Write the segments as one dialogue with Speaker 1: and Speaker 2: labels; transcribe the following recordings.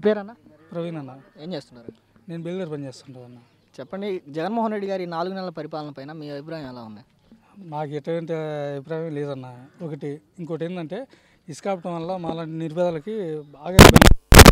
Speaker 1: పేరన్నా
Speaker 2: ప్రవీణ్ అన్న
Speaker 1: ఏం చేస్తున్నారు
Speaker 2: నేను బెల్లూరు పని చేస్తుంటాను అన్న
Speaker 1: చెప్పండి జగన్మోహన్ రెడ్డి గారి నాలుగు నెలల పరిపాలన పైన మీ అభిప్రాయం ఎలా ఉంది
Speaker 2: మాకు ఎటువంటి అభిప్రాయం లేదన్న ఒకటి ఇంకోటి ఏంటంటే ఇసుకాపటం వల్ల మాలాంటి నిర్భేదాలకి బాగా ఇబ్బంది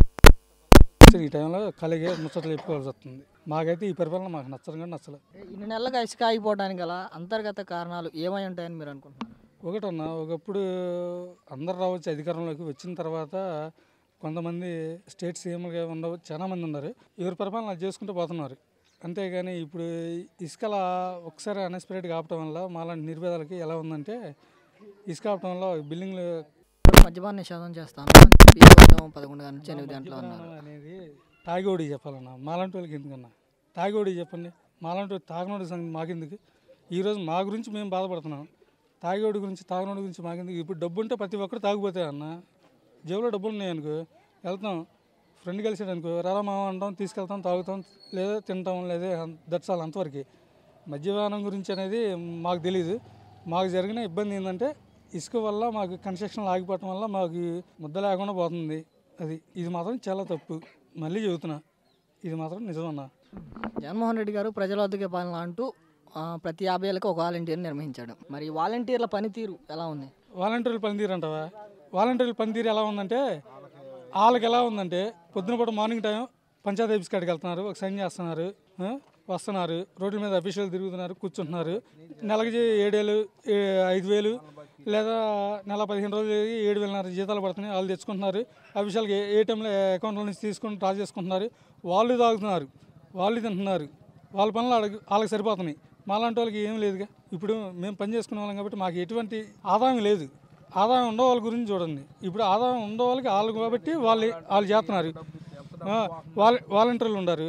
Speaker 2: ఈ టైంలో కలిగే ముచ్చట్లు చెప్పుకోవాల్సి వస్తుంది మాకైతే ఈ పరిపాలన మాకు నచ్చడం కానీ నచ్చలేదు
Speaker 1: ఇన్ని నెలలుగా ఇసుక ఆగిపోవడానికి గల అంతర్గత కారణాలు ఏమై ఉంటాయని మీరు అనుకుంటున్నారు
Speaker 2: ఒకటన్నా ఒకప్పుడు అందరు రావచ్చు అధికారంలోకి వచ్చిన తర్వాత కొంతమంది స్టేట్ సీఎంలుగా ఉండవు చాలా మంది ఉన్నారు ఎవరి పరిపాలన అది చేసుకుంటూ పోతున్నారు అంతేగాని ఇప్పుడు ఇసుకల ఒకసారి అన్ఎక్స్పెక్టెడ్గా ఆపటం వల్ల మాలాంటి నిర్భేదాలకి ఎలా ఉందంటే ఇసుక ఆపటం వల్ల బిల్డింగ్లు
Speaker 1: మద్యపాన నిషేధం చేస్తాను అని చెప్పి ఉదయం పదకొండు గంటల నుంచి ఎనిమిది గంటలు అన్నారు
Speaker 2: అనేది తాగోడి చెప్పాలన్నా మాలాంటి వాళ్ళకి ఎందుకన్నా తాగోడి చెప్పండి మాలాంటి వాళ్ళు తాగనోడి సంగతి మాకెందుకు ఈరోజు మా గురించి మేము బాధపడుతున్నాం తాగేవాడి గురించి తాగనోడి గురించి మాకెందుకు ఇప్పుడు డబ్బు ఉంటే ప్రతి ఒక్కరు తాగిపోతాయి అన్న జేబులో డబ్బులు ఉన్నాయి అనుకో వెళ్తాం ఫ్రెండ్ కలిసాడు అనుకో రారా మామ అంటాం తీసుకెళ్తాం తాగుతాం లేదా తింటాం లేదా దట్స్ ఆల్ అంతవరకు మద్యపానం గురించి అనేది మాకు తెలియదు మాకు జరిగిన ఇబ్బంది ఏంటంటే ఇసుక వల్ల మాకు కన్స్ట్రక్షన్ ఆగిపోవటం వల్ల మాకు ముద్ద లేకుండా పోతుంది అది ఇది మాత్రం చాలా తప్పు మళ్ళీ చెబుతున్నా ఇది మాత్రం నిజమన్నా
Speaker 1: జగన్మోహన్ రెడ్డి గారు ప్రజల వద్దకే పాలన అంటూ ఆ, ప్రతి యాభై ఏళ్ళకి ఒక వాలంటీర్ నిర్వహించాడు మరి ఈ వాలంటీర్ల పనితీరు ఎలా ఉంది
Speaker 2: వాలంటీర్ల పనితీరు అంటావా వాలంటీర్ల పనితీరు ఎలా ఉందంటే వాళ్ళకి ఎలా ఉందంటే పొద్దున పూట మార్నింగ్ టైం పంచాయతీ ఆఫీస్ కాడికి వెళ్తున్నారు ఒక సైన్ చేస్తున్నారు ఆ, వస్తున్నారు రోడ్ల మీద అఫీషియల్ తిరుగుతున్నారు కూర్చుంటున్నారు నెలకి జీ- ఏడేళ్ళు ఏ- ఐదు వేలు లేదా నెల పదిహేను రోజులు ఏడు వేలన్నర జీతాలు పడుతున్నాయి వాళ్ళు తెచ్చుకుంటున్నారు అఫీషియల్గా ఏటీఎంలో అకౌంట్ల నుంచి తీసుకొని డ్రా చేసుకుంటున్నారు వాళ్ళు తాగుతున్నారు వాళ్ళు తింటున్నారు వాళ్ళ పనులు వాళ్ళకి వాళ్ళకి సరిపోతున్నాయి మాలాంటి వాళ్ళకి ఏం లేదుగా ఇప్పుడు మేము పని చేసుకునే వాళ్ళం కాబట్టి మాకు ఎటువంటి ఆదాయం లేదు ఆదాయం ఉండే వాళ్ళ గురించి చూడండి ఇప్పుడు ఆదాయం ఉండే వాళ్ళకి వాళ్ళు కాబట్టి వాళ్ళు వాళ్ళు చేస్తున్నారు ఆ, వాల వాలంటీర్లు ఉన్నారు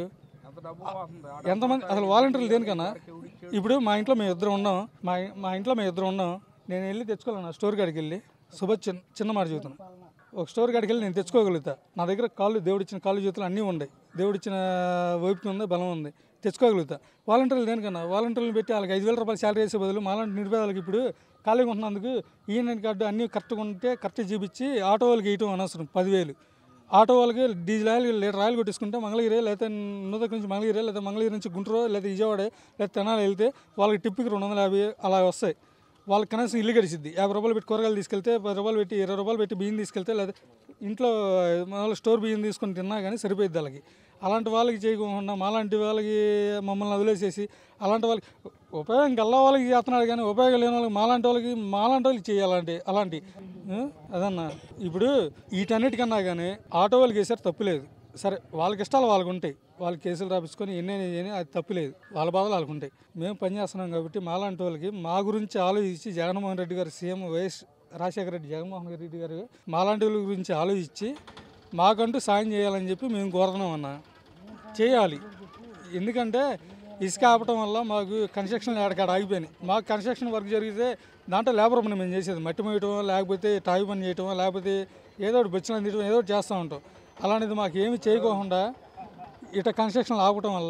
Speaker 2: ఎంతమంది అసలు వాలంటీర్లు దేనికన్నా ఇప్పుడు మా ఇంట్లో మేము ఇద్దరు ఉన్నాం మా మా ఇంట్లో మేము ఇద్దరు ఉన్నాం నేను వెళ్ళి తెచ్చుకోవాలన్నా స్టోర్ కాడికి వెళ్ళి సుభ చిన్న చిన్న మాట చెబుతాను ఒక స్టోర్ కాడికి వెళ్ళి నేను తెచ్చుకోగలుగుతా నా దగ్గర కాళ్ళు దేవుడిచ్చిన కాళ్ళు చేతులు అన్నీ ఉన్నాయి దేవుడిచ్చిన ఓపిక ఉంది బలం ఉంది తెచ్చుకోగలుగుతా వాలంటీర్లు దేనికన్నా వాలంటీర్లు పెట్టి వాళ్ళకి ఐదు వేల రూపాయలు శాలరీ వేసే బదులు మాలాంటి నిర్భేదాలకు ఇప్పుడు ఖాళీగా ఉంటున్నందుకు ఈఎన్ఐ కార్డు అన్నీ కరెక్ట్గా ఉంటే కరెక్ట్ చూపించి ఆటో వాళ్ళకి వేయటం అనవసరం పదివేలు ఆటో వాళ్ళకి డీజిల్ ఆయిల్ లీటర్ ఆయిల్ కొట్టించుకుంటే మంగళగిరి లేకపోతే నూతక నుంచి మంగళగిరి లేదా మంగళగిరి నుంచి గుంటూరు లేదా విజయవాడ లేదా తెనాలి వెళ్తే వాళ్ళకి టిప్కి రెండు వందల యాభై అలా వస్తాయి వాళ్ళకి కనీసం ఇల్లు గడిచిద్ది యాభై రూపాయలు పెట్టి కూరగాయలు తీసుకెళ్తే పది రూపాయలు పెట్టి ఇరవై రూపాయలు పెట్టి బియ్యం తీసుకెళ్తే లేదా ఇంట్లో మామూలు స్టోర్ బియ్యం తీసుకొని తిన్నా కానీ సరిపోయిద్ది వాళ్ళకి అలాంటి వాళ్ళకి చేయకుండా మాలాంటి వాళ్ళకి మమ్మల్ని వదిలేసేసి అలాంటి వాళ్ళకి ఉపయోగం గల్లా వాళ్ళకి చేస్తున్నాడు కానీ ఉపయోగం లేని వాళ్ళకి మాలాంటి వాళ్ళకి మాలాంటి వాళ్ళకి చేయాలంటే అలాంటి ఆ? అదన్నా ఇప్పుడు వీటన్నిటికన్నా కానీ ఆటో వాళ్ళకి వేసారు తప్పులేదు సరే వాళ్ళకి ఇష్టాలు వాళ్ళకు ఉంటాయి వాళ్ళు కేసులు రాపించుకొని ఎన్నైనా చేయని అది తప్పులేదు వాళ్ళ బాధలు వాళ్ళకు ఉంటాయి మేము పని చేస్తున్నాం కాబట్టి మాలాంటి వాళ్ళకి మా గురించి ఆలోచించి జగన్మోహన్ రెడ్డి గారు సీఎం వైఎస్ రాజశేఖర రెడ్డి జగన్మోహన్ రెడ్డి గారు మాలాంటి వాళ్ళ గురించి ఆలోచించి మాకంటూ సాయం చేయాలని చెప్పి మేము కోరుతున్నాం అన్న చేయాలి ఎందుకంటే ఇసుక ఆపటం వల్ల మాకు కన్స్ట్రక్షన్ ఎక్కడికాడ ఆగిపోయినాయి మాకు కన్స్ట్రక్షన్ వర్క్ జరిగితే దాంట్లో లేబర్ పని మేము చేసేది మట్టి మోయటం లేకపోతే టాయి పని చేయటం లేకపోతే ఏదో ఒకటి బొచ్చిన తీయటం ఏదో ఒకటి చేస్తూ ఉంటాం అలాంటిది మాకు ఏమి చేయకోకుండా ఇట కన్స్ట్రక్షన్ ఆపటం వల్ల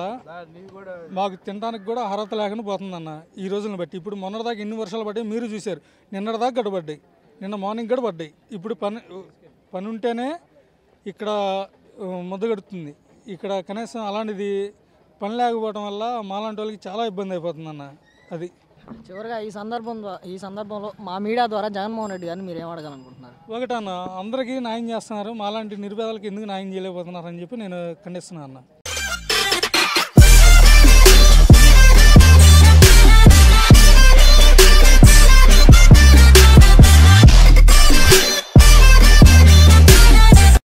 Speaker 2: మాకు తినడానికి కూడా అర్హత లేకుండా పోతుందన్న ఈ రోజులను బట్టి ఇప్పుడు మొన్నటిదాకా ఎన్ని వర్షాలు పడ్డాయి మీరు చూశారు నిన్నటిదాకా గడబడ్డాయి నిన్న మార్నింగ్ కూడా పడ్డాయి ఇప్పుడు పని పని ఉంటేనే ఇక్కడ ఆ, ముద్ద గడుతుంది ఇక్కడ కనీసం అలాంటిది పని లేకపోవడం వల్ల మాలాంటి వాళ్ళకి చాలా ఇబ్బంది అయిపోతుందన్న అది
Speaker 1: చివరిగా ఈ సందర్భం ద్వా- ఈ సందర్భంలో మా మీడియా ద్వారా జగన్మోహన్ రెడ్డి గారిని మీరు ఏం అడగాలనుకుంటున్నారు
Speaker 2: ఒకటన్న అందరికీ న్యాయం చేస్తున్నారు మాలాంటి నిరుపేదలకు ఎందుకు న్యాయం చేయలేకపోతున్నారు అని చెప్పి నేను ఖండిస్తున్నాను అన్న